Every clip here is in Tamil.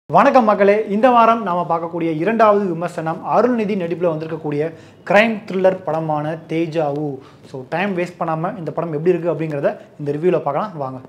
வணக்கம் மக்களே இந்த வாரம் நாம பார்க்கக்கூடிய இரண்டாவது விமர்சனம் அருள்நிதி நடிப்பில் வந்திருக்கக்கூடிய கிரைம் த்ரில்லர் படமான தேஜாவு ஸோ டைம் வேஸ்ட் பண்ணாமல் இந்த படம் எப்படி இருக்குது அப்படிங்கிறத இந்த ரிவ்யூவில் பார்க்கலாம் வாங்க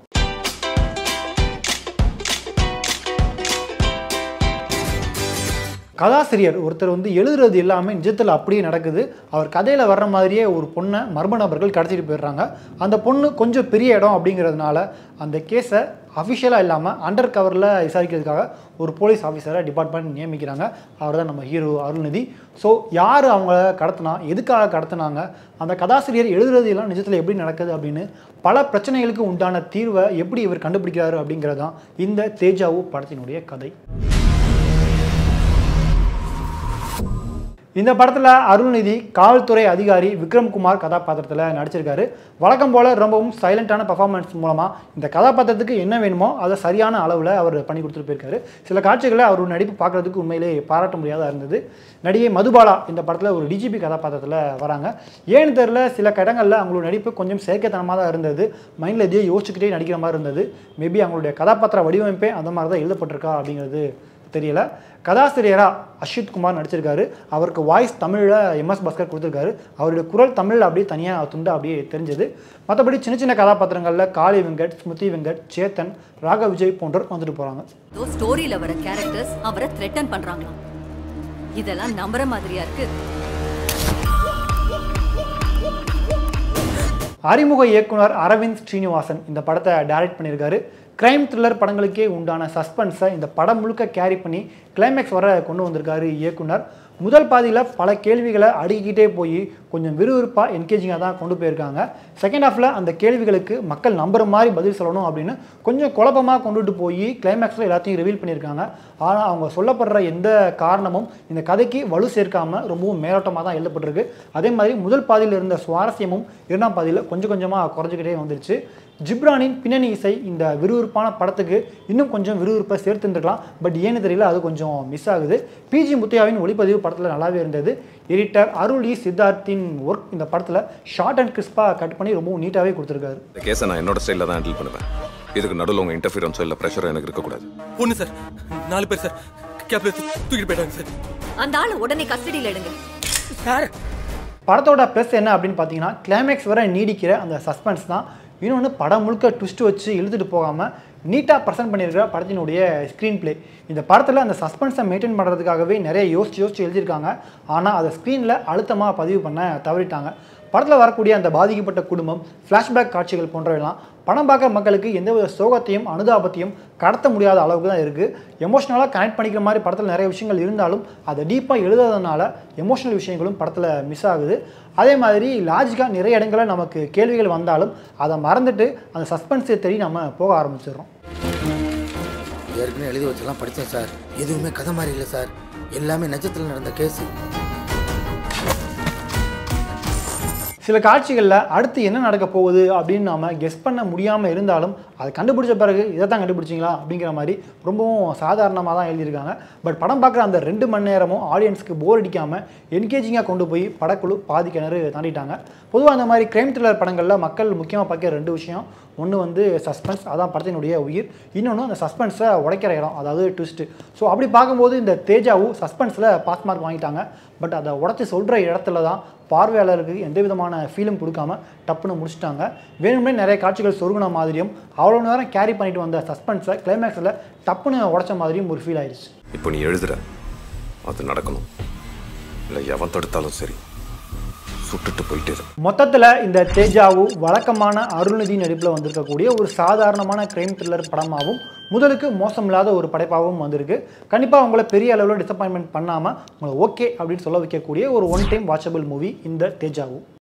கதாசிரியர் ஒருத்தர் வந்து எழுதுறது எல்லாமே நிஜத்தில் அப்படியே நடக்குது அவர் கதையில் வர்ற மாதிரியே ஒரு பொண்ணை மர்ம நபர்கள் கடத்திட்டு போயிடுறாங்க அந்த பொண்ணு கொஞ்சம் பெரிய இடம் அப்படிங்கிறதுனால அந்த கேஸை அஃபிஷியலாக இல்லாமல் அண்டர் கவரில் விசாரிக்கிறதுக்காக ஒரு போலீஸ் ஆஃபீஸரை டிபார்ட்மெண்ட் நியமிக்கிறாங்க அவர் தான் நம்ம ஹீரோ அருள்நிதி ஸோ யார் அவங்கள கடத்தினா எதுக்காக கடத்தினாங்க அந்த கதாசிரியர் எழுதுறது எல்லாம் நிஜத்தில் எப்படி நடக்குது அப்படின்னு பல பிரச்சனைகளுக்கு உண்டான தீர்வை எப்படி இவர் கண்டுபிடிக்கிறாரு அப்படிங்கிறது தான் இந்த தேஜாவு படத்தினுடைய கதை இந்த படத்தில் அருள்நிதி காவல்துறை அதிகாரி விக்ரம்குமார் கதாபாத்திரத்தில் நடிச்சிருக்காரு வழக்கம் போல் ரொம்பவும் சைலண்டான பர்ஃபார்மன்ஸ் மூலமாக இந்த கதாபாத்திரத்துக்கு என்ன வேணுமோ அதை சரியான அளவில் அவர் பண்ணி கொடுத்துட்டு போயிருக்காரு சில காட்சிகளை அவர் நடிப்பு பார்க்குறதுக்கு உண்மையிலே பாராட்ட முடியாதா இருந்தது நடிகை மதுபாலா இந்த படத்தில் ஒரு டிஜிபி கதாபாத்திரத்தில் வராங்க ஏன்னு தெரில சில இடங்களில் அவங்களோட நடிப்பு கொஞ்சம் செயற்கைத்தனமாக தான் இருந்தது மைண்டில் எதையோ யோசிச்சுக்கிட்டே நடிக்கிற மாதிரி இருந்தது மேபி அவங்களுடைய கதாபாத்திர வடிவமைப்பே அந்த மாதிரி தான் எழுதப்பட்டிருக்கா அப்படிங்கிறது தெரியல கதாசிரியராக அஸ்வித் குமார் நடிச்சிருக்காரு அவருக்கு வாய்ஸ் தமிழில் எம்எஸ் பாஸ்கர் கொடுத்துருக்காரு அவருடைய குரல் தமிழில் அப்படியே தனியாக துண்டு அப்படியே தெரிஞ்சது மற்றபடி சின்ன சின்ன கதாபாத்திரங்களில் காளி வெங்கட் ஸ்மிருதி வெங்கட் சேத்தன் ராக விஜய் போன்றோர் வந்துட்டு போகிறாங்க ஏதோ ஸ்டோரியில வர கேரக்டர்ஸ் அவரை த்ரெட்டன் பண்றாங்களாம் இதெல்லாம் நம்புற மாதிரியா இருக்கு அறிமுக இயக்குனர் அரவிந்த் ஸ்ரீனிவாசன் இந்த படத்தை டைரக்ட் பண்ணியிருக்காரு கிரைம் த்ரில்லர் படங்களுக்கே உண்டான சஸ்பென்ஸை இந்த படம் முழுக்க கேரி பண்ணி கிளைமேக்ஸ் வர கொண்டு வந்திருக்காரு இயக்குனர் முதல் பாதியில் பல கேள்விகளை அடுக்கிக்கிட்டே போய் கொஞ்சம் விறுவிறுப்பாக என்கேஜிங்காக தான் கொண்டு போயிருக்காங்க செகண்ட் ஹாஃபில் அந்த கேள்விகளுக்கு மக்கள் நம்புற மாதிரி பதில் சொல்லணும் அப்படின்னு கொஞ்சம் குழப்பமாக கொண்டுட்டு போய் கிளைமேக்ஸில் எல்லாத்தையும் ரிவீல் பண்ணியிருக்காங்க ஆனால் அவங்க சொல்லப்படுற எந்த காரணமும் இந்த கதைக்கு வலு சேர்க்காம ரொம்பவும் மேலோட்டமாக தான் எழுதப்பட்டிருக்கு அதே மாதிரி முதல் பாதியில் இருந்த சுவாரஸ்யமும் இரண்டாம் பாதியில் கொஞ்சம் கொஞ்சமாக குறைஞ்சிக்கிட்டே வந்துருச்சு ஜிப்ரானின் பின்னணி இசை இந்த விறுவிறுப்பான படத்துக்கு இன்னும் கொஞ்சம் விறுவிறுப்பை சேர்த்துருந்துருக்கலாம் பட் ஏன்னு தெரியல அது கொஞ்சம் மிஸ் ஆகுது பிஜி முத்தையாவின் ஒளிப்பதிவு படத்தில் நல்லாவே இருந்தது எடிட்டர் அருள் இ சித்தார்த்தின் ஒர்க் இந்த படத்தில் ஷார்ட் அண்ட் கிறிஸ்பாக கட் பண்ணி ரொம்பவும் நீட்டாகவே கொடுத்துருக்காரு இந்த கேஸை நான் என்னோட ஸ்டைலில் தான் ஹேண்டில் பண்ணுவேன் இதுக்கு நடுவில் உங்கள் இன்டர்ஃபியரன்ஸோ இல்லை ப்ரெஷரோ எனக்கு இருக்கக்கூடாது பொண்ணு சார் நாலு பேர் சார் கேப்ல தூக்கிட்டு போயிட்டாங்க சார் அந்த ஆளை உடனே கஸ்டடியில் எடுங்க சார் படத்தோட ப்ளஸ் என்ன அப்படின்னு பார்த்தீங்கன்னா கிளைமேக்ஸ் வரை நீடிக்கிற அந்த சஸ்பென்ஸ் தான் இன்னொன்று படம் முழுக்க ட்விஸ்ட் வச்சு இழுத்துட்டு போகாமல் நீட்டாக ப்ரெசென்ட் பண்ணியிருக்கிற படத்தினுடைய ஸ்க்ரீன் ப்ளே இந்த படத்தில் அந்த சஸ்பென்ஸை மெயின்டைன் பண்ணுறதுக்காகவே நிறைய யோசிச்சு யோசிச்சு எழுதியிருக்காங்க ஆனால் அதை ஸ்க்ரீனில் அழுத்தமாக பதிவு பண்ண தவறிட்டாங்க படத்தில் வரக்கூடிய அந்த பாதிக்கப்பட்ட குடும்பம் ஃப்ளாஷ்பேக் காட்சிகள் போன்றவைலாம் படம் பார்க்குற மக்களுக்கு எந்தவித சோகத்தையும் அனுதாபத்தையும் கடத்த முடியாத அளவுக்கு தான் இருக்குது எமோஷ்னலாக கனெக்ட் பண்ணிக்கிற மாதிரி படத்தில் நிறைய விஷயங்கள் இருந்தாலும் அதை டீப்பாக எழுதாதனால எமோஷனல் விஷயங்களும் படத்தில் மிஸ் ஆகுது அதே மாதிரி லாஜிக்காக நிறைய இடங்களில் நமக்கு கேள்விகள் வந்தாலும் அதை மறந்துட்டு அந்த சஸ்பென்ஸை தேடி நம்ம போக ஆரம்பிச்சிடுறோம் ஏற்கனவே எழுதி வச்செல்லாம் படித்தேன் சார் எதுவுமே கதை மாதிரி இல்லை சார் எல்லாமே நட்சத்திரம் நடந்த கேஸு சில காட்சிகளில் அடுத்து என்ன நடக்க போகுது அப்படின்னு நாம கெஸ் பண்ண முடியாமல் இருந்தாலும் அதை கண்டுபிடிச்ச பிறகு இதை தான் கண்டுபிடிச்சிங்களா அப்படிங்கிற மாதிரி ரொம்பவும் சாதாரணமாக தான் எழுதியிருக்காங்க பட் படம் பார்க்குற அந்த ரெண்டு மணி நேரமும் ஆடியன்ஸ்க்கு போர் அடிக்காமல் என்கேஜிங்காக கொண்டு போய் படக்குழு பாதி கிணறு தாண்டிட்டாங்க பொதுவாக அந்த மாதிரி கிரைம் த்ரில்லர் படங்களில் மக்கள் முக்கியமாக பார்க்குற ரெண்டு விஷயம் ஒன்று வந்து சஸ்பென்ஸ் அதான் படத்தினுடைய உயிர் இன்னொன்று அந்த சஸ்பென்ஸை உடைக்கிற இடம் அதாவது ட்விஸ்ட்டு ஸோ அப்படி பார்க்கும்போது இந்த தேஜாவும் சஸ்பென்ஸில் பாஸ் மார்க் வாங்கிட்டாங்க பட் அதை உடச்சி சொல்கிற இடத்துல தான் பார்வையாளருக்கு எந்த விதமான ஃபீலும் கொடுக்காம டப்புன்னு முடிச்சிட்டாங்க வேணும்னே நிறைய காட்சிகள் சொருகுன மாதிரியும் அவ்வளோ நேரம் கேரி பண்ணிட்டு வந்த சஸ்பென்ஸை கிளைமேக்ஸில் டப்புன்னு உடைச்ச மாதிரியும் ஒரு ஃபீல் ஆயிடுச்சு இப்போ நீ எழுதுற அது நடக்கணும் இல்லை எவன் தடுத்தாலும் சரி சுட்டுட்டு போயிட்டே இரு. மொத்தத்தில் இந்த தேஜாவு வழக்கமான அருள்நிதி நடிப்பில் வந்திருக்கக்கூடிய ஒரு சாதாரணமான கிரைம் த்ரில்லர் படமாகவும் முதலுக்கு மோசமில்லாத ஒரு படைப்பாகவும் வந்திருக்கு கண்டிப்பாக உங்களை பெரிய அளவில் டிசப்பாயின்மெண்ட் பண்ணாமல் உங்களை ஓகே அப்படின்னு சொல்ல வைக்கக்கூடிய ஒரு ஒன் டைம் வாட்சபிள் மூவி இந்த தேஜாவு